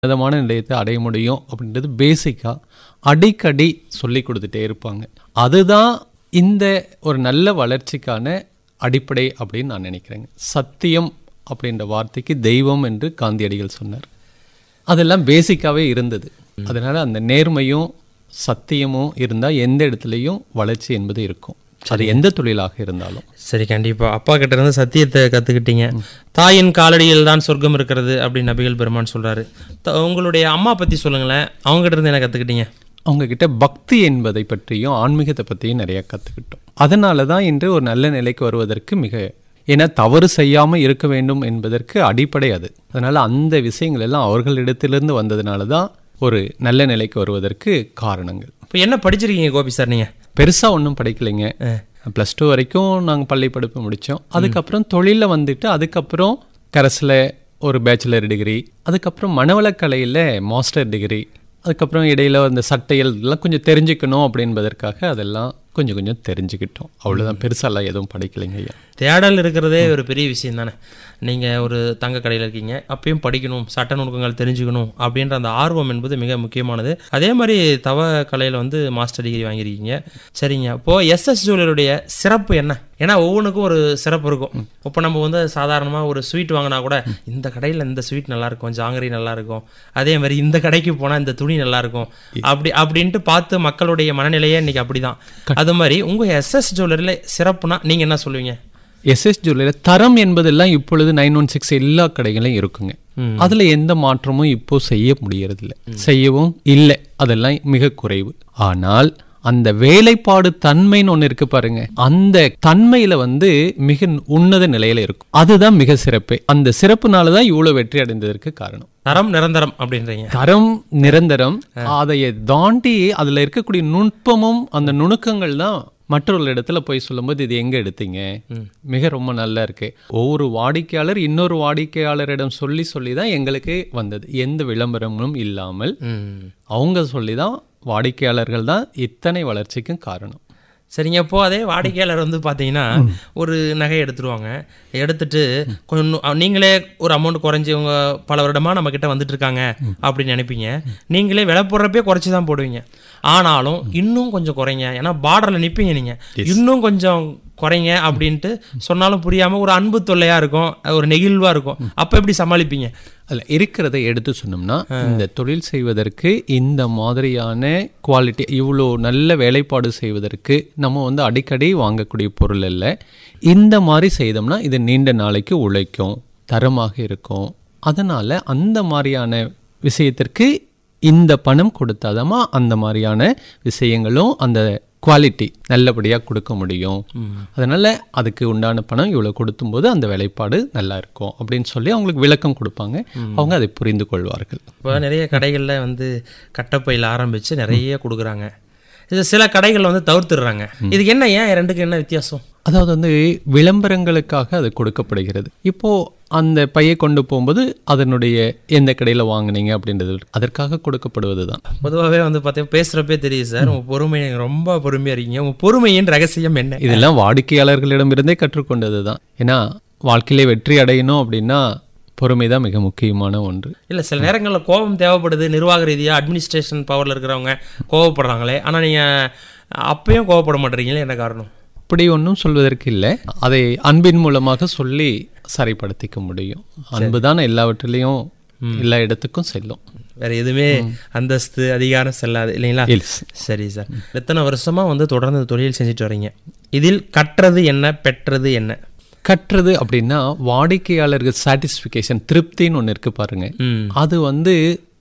உன்னதமான நிலையத்தை அடைய முடியும் அப்படின்றது பேசிக்காக அடிக்கடி சொல்லி கொடுத்துட்டே இருப்பாங்க அதுதான் இந்த ஒரு நல்ல வளர்ச்சிக்கான அடிப்படை அப்படின்னு நான் நினைக்கிறேங்க சத்தியம் அப்படின்ற வார்த்தைக்கு தெய்வம் என்று காந்தியடிகள் சொன்னார் அதெல்லாம் பேசிக்காகவே இருந்தது அதனால அந்த நேர்மையும் சத்தியமும் இருந்தால் எந்த இடத்துலையும் வளர்ச்சி என்பது இருக்கும் அது எந்த தொழிலாக இருந்தாலும் சரி கண்டிப்பா அப்பா கிட்ட இருந்து சத்தியத்தை கத்துக்கிட்டீங்க தாயின் காலடியில் தான் சொர்க்கம் இருக்கிறது அப்படின்னு நபிகள் பெருமான் சொல்றாரு த- உங்களுடைய அம்மா பத்தி சொல்லுங்களேன் அவங்க கிட்ட இருந்து என்ன கத்துக்கிட்டீங்க அவங்க கிட்ட பக்தி என்பதை பற்றியும் ஆன்மீகத்தை பற்றியும் நிறைய கற்றுக்கிட்டோம் அதனால தான் இன்று ஒரு நல்ல நிலைக்கு வருவதற்கு மிக ஏன்னா தவறு செய்யாமல் இருக்க வேண்டும் என்பதற்கு அடிப்படை அது அதனால அந்த விஷயங்கள் எல்லாம் அவர்களிடத்திலிருந்து வந்ததுனால தான் ஒரு நல்ல நிலைக்கு வருவதற்கு காரணங்கள் இப்போ என்ன படிச்சிருக்கீங்க கோபி சார் நீங்க பெருசாக ஒன்றும் படிக்கலைங்க ப்ளஸ் டூ வரைக்கும் நாங்கள் பள்ளி படிப்பு முடித்தோம் அதுக்கப்புறம் தொழிலில் வந்துட்டு அதுக்கப்புறம் கரஸில் ஒரு பேச்சுலர் டிகிரி அதுக்கப்புறம் மனவளக்கலையில் மாஸ்டர் டிகிரி அதுக்கப்புறம் இடையில அந்த சட்டைகள் எல்லாம் கொஞ்சம் தெரிஞ்சுக்கணும் அப்படின்பதற்காக அதெல்லாம் கொஞ்சம் கொஞ்சம் தெரிஞ்சுக்கிட்டோம் அவ்வளோதான் பெருசாலாம் எதுவும் படிக்கலைங்க ஐயா தேடல் இருக்கிறதே ஒரு பெரிய விஷயம் தானே நீங்கள் ஒரு தங்க கடையில் இருக்கீங்க அப்பயும் படிக்கணும் சட்ட நுணுக்கங்கள் தெரிஞ்சுக்கணும் அப்படின்ற அந்த ஆர்வம் என்பது மிக முக்கியமானது அதே மாதிரி தவ கலையில் வந்து மாஸ்டர் டிகிரி வாங்கியிருக்கீங்க சரிங்க இப்போது எஸ்எஸ் ஜுவல்லருடைய சிறப்பு என்ன ஏன்னா ஒவ்வொன்றுக்கும் ஒரு சிறப்பு இருக்கும் இப்போ நம்ம வந்து சாதாரணமாக ஒரு ஸ்வீட் வாங்கினா கூட இந்த கடையில் இந்த ஸ்வீட் நல்லா இருக்கும் ஜாங்கரி நல்லா இருக்கும் அதே மாதிரி இந்த கடைக்கு போனால் இந்த துணி நல்லா இருக்கும் அப்படி அப்படின்ட்டு பார்த்து மக்களுடைய மனநிலையே இன்னைக்கு அப்படிதான் அது மாதிரி உங்கள் எஸ்எஸ் ஜுவல்லரியில் சிறப்புனா நீங்கள் என்ன சொல்லுவீங்க எஸ்எஸ் ஜுவல்லரி தரம் என்பதெல்லாம் இப்பொழுது நைன் ஒன் சிக்ஸ் எல்லா கடைகளையும் இருக்குங்க அதுல எந்த மாற்றமும் இப்போ செய்ய முடியறதில்ல செய்யவும் இல்லை அதெல்லாம் மிக குறைவு ஆனால் அந்த வேலைப்பாடு தன்மைன்னு ஒன்று இருக்கு பாருங்க அந்த தன்மையில வந்து மிக உன்னத நிலையில இருக்கும் அதுதான் மிக சிறப்பே அந்த சிறப்புனால தான் இவ்வளவு வெற்றி அடைந்ததற்கு காரணம் தரம் நிரந்தரம் அப்படின்றீங்க தரம் நிரந்தரம் அதைய தாண்டி அதுல இருக்கக்கூடிய நுட்பமும் அந்த நுணுக்கங்கள் தான் மற்றொரு இடத்துல போய் சொல்லும்போது இது எங்க எடுத்தீங்க மிக ரொம்ப நல்லா இருக்கு ஒவ்வொரு வாடிக்கையாளர் இன்னொரு வாடிக்கையாளரிடம் சொல்லி சொல்லி தான் எங்களுக்கு வந்தது எந்த விளம்பரமும் இல்லாமல் ம் அவங்க சொல்லி தான் வாடிக்கையாளர்கள் தான் இத்தனை வளர்ச்சிக்கும் காரணம் சரிங்க இப்போ அதே வாடிக்கையாளர் வந்து பார்த்தீங்கன்னா ஒரு நகை எடுத்துருவாங்க எடுத்துட்டு கொஞ்சம் நு- நீங்களே ஒரு அமௌண்ட் குறைஞ்சி உங்க பல வருடமாக நம்ம கிட்ட வந்துட்டு இருக்காங்க அப்படின்னு நினைப்பீங்க நீங்களே விலை போடுறப்பே குறைச்சி தான் போடுவீங்க ஆனாலும் இன்னும் கொஞ்சம் குறைங்க ஏன்னா பார்டரில் நிற்பீங்க நீங்கள் இன்னும் கொஞ்சம் குறைங்க அப்படின்ட்டு சொன்னாலும் புரியாமல் ஒரு அன்பு தொல்லையாக இருக்கும் ஒரு நெகிழ்வாக இருக்கும் அப்போ எப்படி சமாளிப்பீங்க அல்ல இருக்கிறதை எடுத்து சொன்னோம்னா இந்த தொழில் செய்வதற்கு இந்த மாதிரியான குவாலிட்டி இவ்வளோ நல்ல வேலைப்பாடு செய்வதற்கு நம்ம வந்து அடிக்கடி வாங்கக்கூடிய பொருள் அல்ல இந்த மாதிரி செய்தோம்னா இது நீண்ட நாளைக்கு உழைக்கும் தரமாக இருக்கும் அதனால அந்த மாதிரியான விஷயத்திற்கு இந்த பணம் கொடுத்தாதமா அந்த மாதிரியான விஷயங்களும் அந்த குவாலிட்டி நல்லபடியாக கொடுக்க முடியும் அதனால அதுக்கு உண்டான பணம் இவ்வளோ கொடுத்தும்போது அந்த வேலைப்பாடு நல்லா இருக்கும் அப்படின்னு சொல்லி அவங்களுக்கு விளக்கம் கொடுப்பாங்க அவங்க அதை புரிந்து கொள்வார்கள் இப்போ நிறைய கடைகளில் வந்து கட்டப்பையில் ஆரம்பித்து நிறைய கொடுக்குறாங்க இது சில கடைகள் வந்து தவிர்த்துடுறாங்க இதுக்கு என்ன ஏன் ரெண்டுக்கு என்ன வித்தியாசம் அதாவது வந்து விளம்பரங்களுக்காக அது கொடுக்கப்படுகிறது இப்போ அந்த பையை கொண்டு போகும்போது அதனுடைய எந்த கடையில் வாங்குனீங்க அப்படின்றது அதற்காக கொடுக்கப்படுவது தான் பொதுவாகவே வந்து பார்த்தீங்கன்னா பேசுகிறப்பே தெரியுது சார் உங்கள் பொறுமை நீங்க ரொம்ப பொறுமையாக இருக்கீங்க உங்கள் பொறுமையின் ரகசியம் என்ன இதெல்லாம் வாடிக்கையாளர்களிடமிருந்தே கற்றுக்கொண்டது தான் ஏன்னா வாழ்க்கையிலே வெற்றி அடையணும் அப்படின்னா பொறுமை தான் மிக முக்கியமான ஒன்று இல்லை சில நேரங்களில் கோபம் தேவைப்படுது நிர்வாக ரீதியாக அட்மினிஸ்ட்ரேஷன் பவரில் இருக்கிறவங்க கோவப்படுறாங்களே ஆனால் நீங்கள் அப்பயும் கோவப்பட மாட்டேறீங்களே என்ன காரணம் அப்படி ஒன்றும் சொல்வதற்கு இல்லை அதை அன்பின் மூலமாக சொல்லி சரிப்படுத்திக்க முடியும் அன்பு தான் எல்லாவற்றிலையும் எல்லா இடத்துக்கும் செல்லும் வேற எதுவுமே அந்தஸ்து அதிகாரம் செல்லாது இல்லைங்களா எஸ் சரி சார் எத்தனை வருஷமா வந்து தொடர்ந்து இந்த தொழில் செஞ்சுட்டு வரீங்க இதில் கற்றது என்ன பெற்றது என்ன கற்றது அப்படின்னா வாடிக்கையாளர்கள் சாட்டிஸ்ஃபிகேஷன் திருப்தின்னு ஒன்று இருக்கு பாருங்க ம் அது வந்து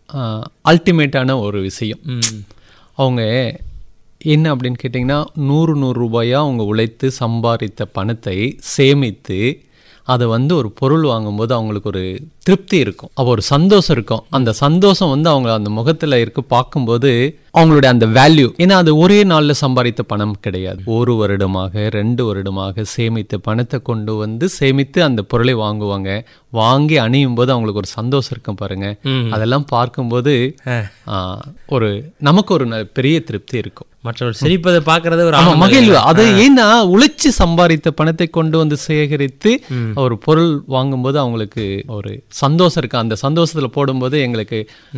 அல்டிமேட்டான ஒரு விஷயம் ம் அவங்க என்ன அப்படின்னு கேட்டிங்கன்னா நூறு நூறு ரூபாயா அவங்க உழைத்து சம்பாதித்த பணத்தை சேமித்து அதை வந்து ஒரு பொருள் வாங்கும்போது அவங்களுக்கு ஒரு திருப்தி இருக்கும் அப்போ ஒரு சந்தோஷம் இருக்கும் அந்த சந்தோஷம் வந்து அவங்க அந்த முகத்தில் இருக்க பார்க்கும்போது அவங்களுடைய அந்த வேல்யூ ஏன்னா அது ஒரே நாளில் சம்பாதித்த பணம் கிடையாது ஒரு வருடமாக ரெண்டு வருடமாக சேமித்த பணத்தை கொண்டு வந்து சேமித்து அந்த பொருளை வாங்குவாங்க வாங்கி அணியும் போது அவங்களுக்கு ஒரு சந்தோஷம் இருக்கும் பாருங்க ம். அதெல்லாம் பார்க்கும்போது ஆ, ஒரு நமக்கு ஒரு ந- பெரிய திருப்தி இருக்கும் மற்றவர் சிரிப்பதை பார்க்கறது ஒரு ஆமா ஆனந்தம். மகிழ்வு அது ஏன்னா உழைச்சு சம்பாதித்த பணத்தை கொண்டு வந்து சேகரித்து ஒரு பொருள் வாங்கும்போது அவங்களுக்கு ஒரு சந்தோஷம் இருக்கு அந்த சந்தோஷத்துல போடும்போது எங்களுக்கு